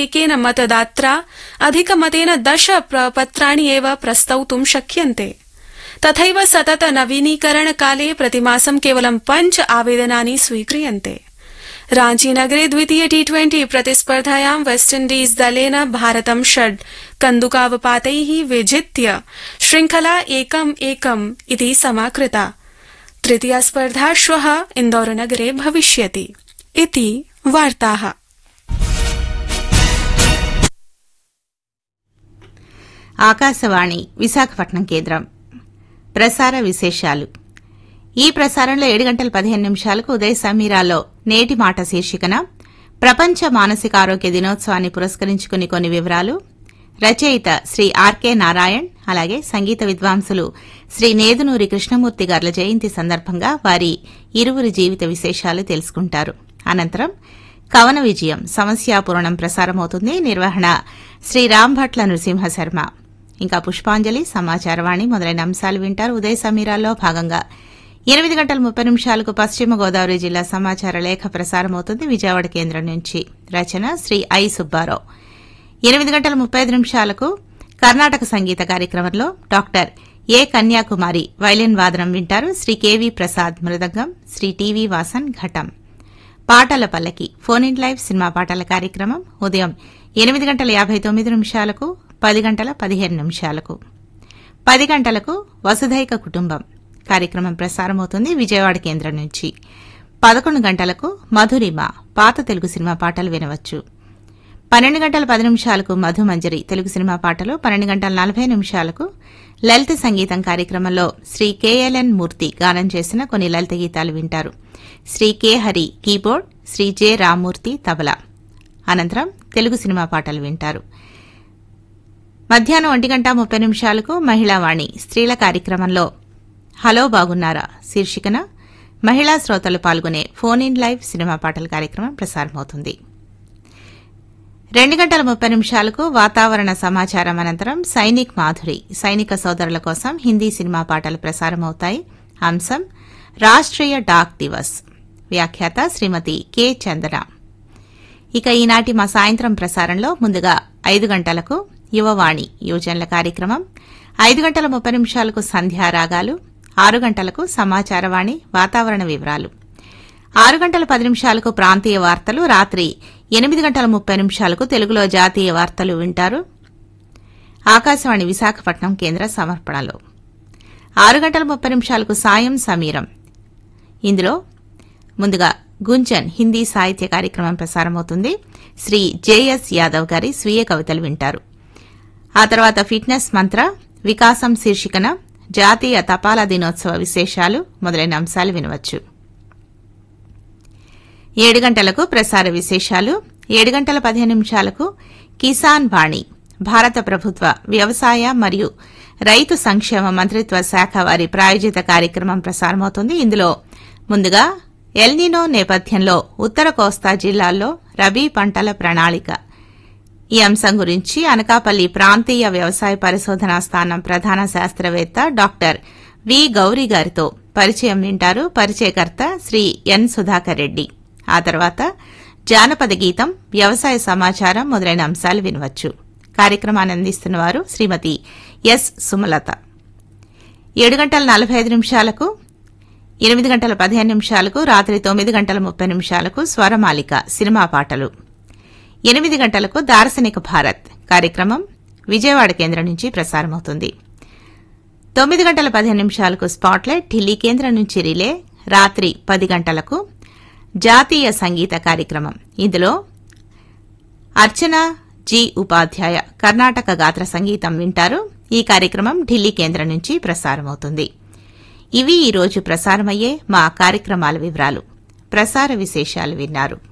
एकेन मतदात्रा अधिकमतेन दश प्रपत्राणि एव प्रस्तौतुं शक्यन्ते तथैव सतत नवीनीकरणकाले प्रतिमासं केवलं पञ्च आवेदनानि स्वीक्रियन्ते रांचीनगरे द्वितीय टी ट्वेंटी प्रतिस्पर्धायां वेस्टइण्डीज दलेन भारतं षड् कन्दुकावपातै विजित्य श्रृंखला एकम् एकम् इति समाकृता तृतीया स्पर्धा श्व इन्दौरनगरे भविष्यति इति वार्ताः ఆకాశవాణి విశాఖపట్నం కేంద్రం ప్రసార విశేషాలు ఈ ప్రసారంలో ఏడు గంటల పదిహేను నిమిషాలకు ఉదయ సమీరాలో నేటి మాట శీర్షికన ప్రపంచ మానసిక ఆరోగ్య దినోత్సవాన్ని పురస్కరించుకుని కొన్ని వివరాలు రచయిత శ్రీ ఆర్కే నారాయణ్ అలాగే సంగీత విద్వాంసులు శ్రీ నేదునూరి కృష్ణమూర్తి గార్ల జయంతి సందర్భంగా వారి ఇరువురి జీవిత విశేషాలు తెలుసుకుంటారు అనంతరం కవన విజయం సమస్యాపూరణం ప్రసారమవుతుంది నిర్వహణ శ్రీ రాంభట్ల నృసింహ శర్మ ఇంకా పుష్పాంజలి సమాచారవాణి మొదలైన అంశాలు వింటారు ఉదయ సమీరాల్లో భాగంగా ఎనిమిది గంటల ముప్పై నిమిషాలకు పశ్చిమ గోదావరి జిల్లా సమాచార లేఖ ప్రసారమవుతుంది విజయవాడ కేంద్రం నుంచి రచన శ్రీ ఐ సుబ్బారావు ఎనిమిది గంటల ముప్పై ఐదు నిమిషాలకు కర్ణాటక సంగీత కార్యక్రమంలో డాక్టర్ ఏ కన్యాకుమారి వైలిన్ వాదనం వింటారు శ్రీ కెవి ప్రసాద్ మృదంగం శ్రీ టీవీ వాసన్ ఘటం పాటల పల్లకి ఫోన్ ఇన్ లైవ్ సినిమా పాటల కార్యక్రమం ఉదయం ఎనిమిది గంటల యాభై తొమ్మిది నిమిషాలకు పది గంటల పదిహేను నిమిషాలకు పది గంటలకు వసుధైక కుటుంబం కార్యక్రమం ప్రసారమవుతుంది విజయవాడ కేంద్రం నుంచి పదకొండు గంటలకు మధురిమ పాత తెలుగు సినిమా పాటలు వినవచ్చు పన్నెండు గంటల పది నిమిషాలకు మధుమంజరి తెలుగు సినిమా పాటలు పన్నెండు గంటల నలభై నిమిషాలకు లలిత సంగీతం కార్యక్రమంలో శ్రీ కెఎల్ఎన్ మూర్తి గానం చేసిన కొన్ని లలిత గీతాలు వింటారు Sri K Hari keyboard Sri J Rammurthy తబలా అనంతరం తెలుగు సినిమా పాటలు వింటారు మధ్యాహ్నం ఒంటి గంట ముప్పై నిమిషాలకు మహిళావాణి స్త్రీల కార్యక్రమంలో హలో బాగున్నారా శీర్షికన మహిళా శ్రోతలు పాల్గొనే ఫోన్ ఇన్ లైవ్ సినిమా పాటల కార్యక్రమం ప్రసారమవుతుంది రెండు గంటల ముప్పై నిమిషాలకు వాతావరణ సమాచారం అనంతరం సైనిక్ మాధురి సైనిక సోదరుల కోసం హిందీ సినిమా పాటలు ప్రసారమవుతాయి అంశం రాష్ట్రీయ డాక్ దివస్ వ్యాఖ్యాత శ్రీమతి కె చందన ఇక ఈనాటి మా సాయంత్రం ప్రసారంలో ముందుగా ఐదు గంటలకు యువవాణి యువజనుల కార్యక్రమం ఐదు గంటల ముప్పై నిమిషాలకు సంధ్యారాగాలు ఆరు గంటలకు సమాచారవాణి వాతావరణ వివరాలు ఆరు గంటల పది నిమిషాలకు ప్రాంతీయ వార్తలు రాత్రి ఎనిమిది గంటల ముప్పై నిమిషాలకు తెలుగులో జాతీయ వార్తలు వింటారు ఆకాశవాణి విశాఖపట్నం కేంద్ర సమర్పణలో ఆరు గంటల ముప్పై నిమిషాలకు సాయం సమీరం ఇందులో ముందుగా గుంజన్ హిందీ సాహిత్య కార్యక్రమం ప్రసారమవుతుంది శ్రీ జేఎస్ యాదవ్ గారి స్వీయ కవితలు వింటారు ఆ తర్వాత ఫిట్నెస్ మంత్ర వికాసం శీర్షికన జాతీయ తపాలా దినోత్సవ విశేషాలు మొదలైన అంశాలు వినవచ్చు ఏడు గంటలకు ప్రసార విశేషాలు ఏడు గంటల పదిహేను నిమిషాలకు కిసాన్ వాణి భారత ప్రభుత్వ వ్యవసాయ మరియు రైతు సంక్షేమ మంత్రిత్వ శాఖ వారి ప్రాయోజిత కార్యక్రమం ప్రసారమవుతుంది ఇందులో ముందుగా ఎల్నినో నేపథ్యంలో ఉత్తర కోస్తా జిల్లాల్లో రబీ పంటల ప్రణాళిక ఈ అంశం గురించి అనకాపల్లి ప్రాంతీయ వ్యవసాయ పరిశోధనా స్థానం ప్రధాన శాస్త్రవేత్త డాక్టర్ వి గౌరీ గారితో పరిచయం వింటారు పరిచయకర్త శ్రీ ఎన్ సుధాకర్ రెడ్డి ఆ తర్వాత జానపద గీతం వ్యవసాయ సమాచారం మొదలైన అంశాలు వినవచ్చు కార్యక్రమాన్ని అందిస్తున్న వారు శ్రీమతి ఎస్ సుమలత ఏడు గంటల నలభై ఐదు నిమిషాలకు ఎనిమిది గంటల పదిహేను నిమిషాలకు రాత్రి తొమ్మిది గంటల ముప్పై నిమిషాలకు స్వరమాలిక సినిమా పాటలు ఎనిమిది గంటలకు దార్శనిక భారత్ కార్యక్రమం విజయవాడ కేంద్రం నుంచి ప్రసారమవుతుంది తొమ్మిది గంటల పదిహేను నిమిషాలకు స్పాట్లైట్ ఢిల్లీ కేంద్రం నుంచి రిలే రాత్రి పది గంటలకు జాతీయ సంగీత కార్యక్రమం ఇందులో అర్చన జి ఉపాధ్యాయ కర్ణాటక గాత్ర సంగీతం వింటారు ఈ కార్యక్రమం ఢిల్లీ కేంద్రం నుంచి ప్రసారమవుతుంది ఇవి ఈ రోజు ప్రసారమయ్యే మా కార్యక్రమాల వివరాలు ప్రసార విశేషాలు విన్నారు